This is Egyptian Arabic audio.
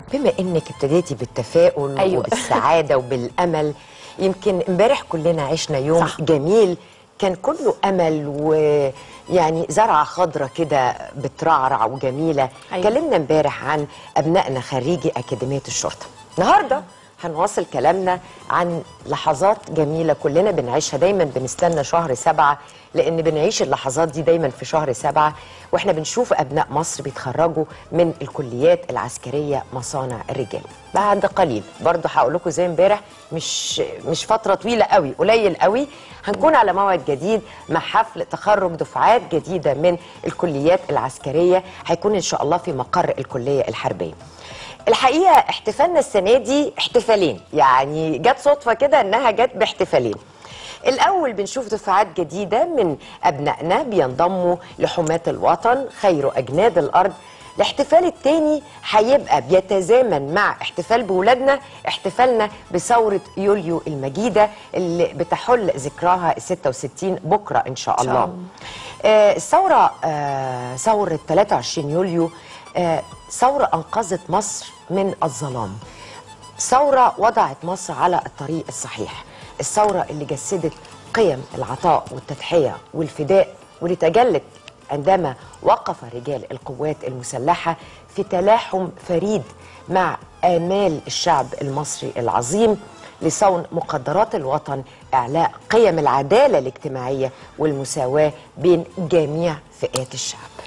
بما انك ابتديتي بالتفاؤل أيوة. وبالسعاده وبالامل يمكن امبارح كلنا عشنا يوم صح. جميل كان كله امل ويعني زرعه خضرة كده بترعرع وجميله أيوة. كلمنا امبارح عن ابنائنا خريجي اكاديميه الشرطه النهارده هنواصل كلامنا عن لحظات جميله كلنا بنعيشها دايما بنستنى شهر سبعة لان بنعيش اللحظات دي دايما في شهر سبعة واحنا بنشوف ابناء مصر بيتخرجوا من الكليات العسكريه مصانع الرجال بعد قليل برضه هقول لكم زي امبارح مش مش فتره طويله قوي قليل قوي هنكون على موعد جديد مع حفل تخرج دفعات جديده من الكليات العسكريه هيكون ان شاء الله في مقر الكليه الحربيه الحقيقه احتفالنا السنه دي احتفالين يعني جت صدفه كده انها جت باحتفالين الاول بنشوف دفعات جديده من ابنائنا بينضموا لحماه الوطن خير اجناد الارض الاحتفال التاني هيبقى بيتزامن مع احتفال بولادنا احتفالنا بثورة يوليو المجيدة اللي بتحل ذكراها 66 بكرة إن شاء الله الله. آه، الثورة آه، ثورة 23 يوليو آه، ثورة أنقذت مصر من الظلام ثورة وضعت مصر على الطريق الصحيح الثورة اللي جسدت قيم العطاء والتضحية والفداء واللي تجلت عندما وقف رجال القوات المسلحة في تلاحم فريد مع آمال الشعب المصري العظيم لصون مقدرات الوطن إعلاء قيم العدالة الاجتماعية والمساواة بين جميع فئات الشعب